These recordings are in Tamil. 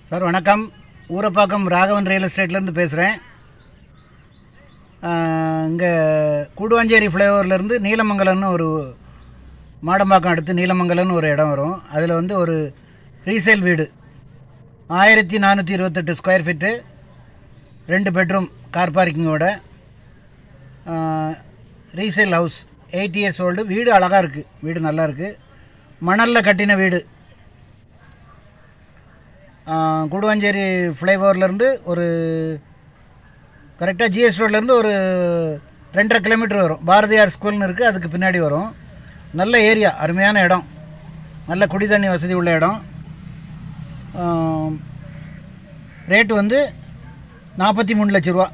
சார் வணக்கம் ஊரப்பாக்கம் ராகவன் ரியல் எஸ்டேட்லேருந்து பேசுகிறேன் இங்கே கூடுவாஞ்சேரி ஃப்ளைஓவர்லேருந்து நீலமங்கலம்னு ஒரு மாடம்பாக்கம் அடுத்து நீலமங்கலம்னு ஒரு இடம் வரும் அதில் வந்து ஒரு ரீசேல் வீடு ஆயிரத்தி நானூற்றி இருபத்தெட்டு ஸ்கொயர் ஃபீட்டு ரெண்டு பெட்ரூம் கார் பார்க்கிங்கோட resale house eight years old வீடு அழகாக இருக்குது வீடு நல்லா இருக்குது மணலில் கட்டின வீடு கூடுவாஞ்சேரி ஃப்ளைஓவர்லேருந்து ஒரு கரெக்டாக ஜிஎஸ் ரோட்லேருந்து ஒரு ரெண்டரை கிலோமீட்டர் வரும் பாரதியார் ஸ்கூல்னு இருக்குது அதுக்கு பின்னாடி வரும் நல்ல ஏரியா அருமையான இடம் நல்ல குடி தண்ணி வசதி உள்ள இடம் ரேட்டு வந்து நாற்பத்தி மூணு லட்ச ரூபா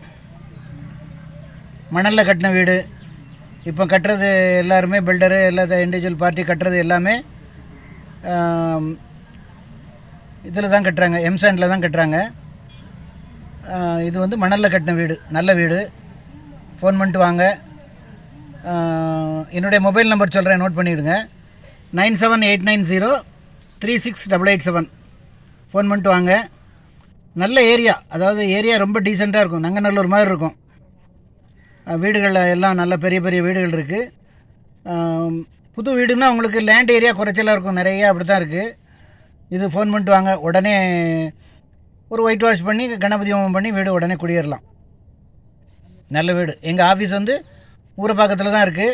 மணலில் கட்டின வீடு இப்போ கட்டுறது எல்லாருமே பில்டரு எல்லா இண்டிவிஜுவல் பார்ட்டி கட்டுறது எல்லாமே இதில் தான் கட்டுறாங்க எம்சாண்டில் தான் கட்டுறாங்க ஆஹ் இது வந்து மணலில் கட்டின வீடு நல்ல வீடு ஃபோன் பண்ணிட்டு வாங்க ஆஹ் என்னுடைய மொபைல் நம்பர் சொல்கிறேன் நோட் பண்ணிவிடுங்க nine seven eight nine zero three six double eight seven phone பண்ணிட்டு வாங்க நல்ல ஏரியா அதாவது ஏரியா ரொம்ப டீசெண்டாக இருக்கும் நங்கநல்லூர் மாதிரி இருக்கும் ஆஹ் வீடுகள் எல்லாம் நல்ல பெரிய பெரிய வீடுகள் இருக்குது புது வீடுன்னா உங்களுக்கு லேண்ட் ஏரியா குறைச்சலாக இருக்கும் நிறைய அப்படி தான் இருக்குது இது ஃபோன் பண்ணிட்டு வாங்க உடனே ஒரு ஒயிட் வாஷ் பண்ணி கணபதி ஹோமம் பண்ணி வீடு உடனே குடியேறலாம் நல்ல வீடு எங்கள் ஆஃபீஸ் வந்து ஊரப்பாக்கத்தில் தான் இருக்குது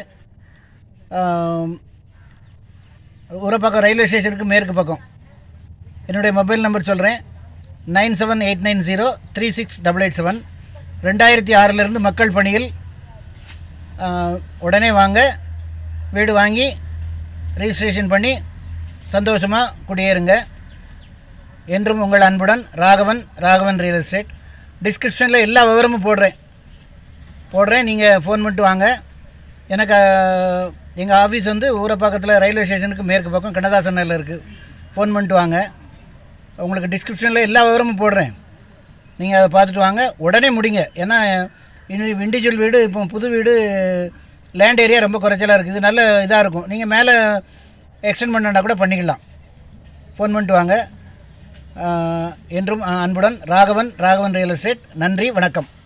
ஊரப்பாக்கம் ரயில்வே ஸ்டேஷனுக்கு மேற்கு பக்கம் என்னுடைய மொபைல் நம்பர் சொல்கிறேன் nine seven eight nine zero three six double eight seven ரெண்டாயிரத்தி ஆறிலிருந்து மக்கள் பணியில் ஆஹ், உடனே வாங்க வீடு வாங்கி ரெஜிஸ்ட்ரேஷன் பண்ணி சந்தோஷமாக குடியேறுங்க என்றும் உங்கள் அன்புடன் ராகவன் ராகவன் ரியல் எஸ்டேட் டிஸ்கிரிப்ஷனில் எல்லா விவரமும் போடுறேன் போடுறேன் நீங்கள் ஃபோன் பண்ணிட்டு வாங்க எனக்கு எங்கள் ஆஃபீஸ் வந்து ஊரப்பாக்கத்தில் ரயில்வே ஸ்டேஷனுக்கு மேற்கு பக்கம் கண்ணதாசன் நகரில் இருக்குது ஃபோன் பண்ணிட்டு வாங்க உங்களுக்கு டிஸ்கிரிப்ஷனில் எல்லா விவரமும் போடுறேன் நீங்கள் அதை பார்த்துட்டு வாங்க உடனே முடிங்க ஏன்னா இண்டிவிஜுவல் வீடு இப்போ புது வீடு லேண்ட் ஏரியா ரொம்ப குறைச்சலாக இருக்குது இது நல்ல இதாக இருக்கும் நீங்கள் மேலே எக்ஸ்டெண்ட் பண்ணா கூட பண்ணிக்கலாம் ஃபோன் பண்ணிட்டு வாங்க ஆஹ், என்றும் அன்புடன் ராகவன் ராகவன் ரியல் எஸ்டேட் நன்றி வணக்கம்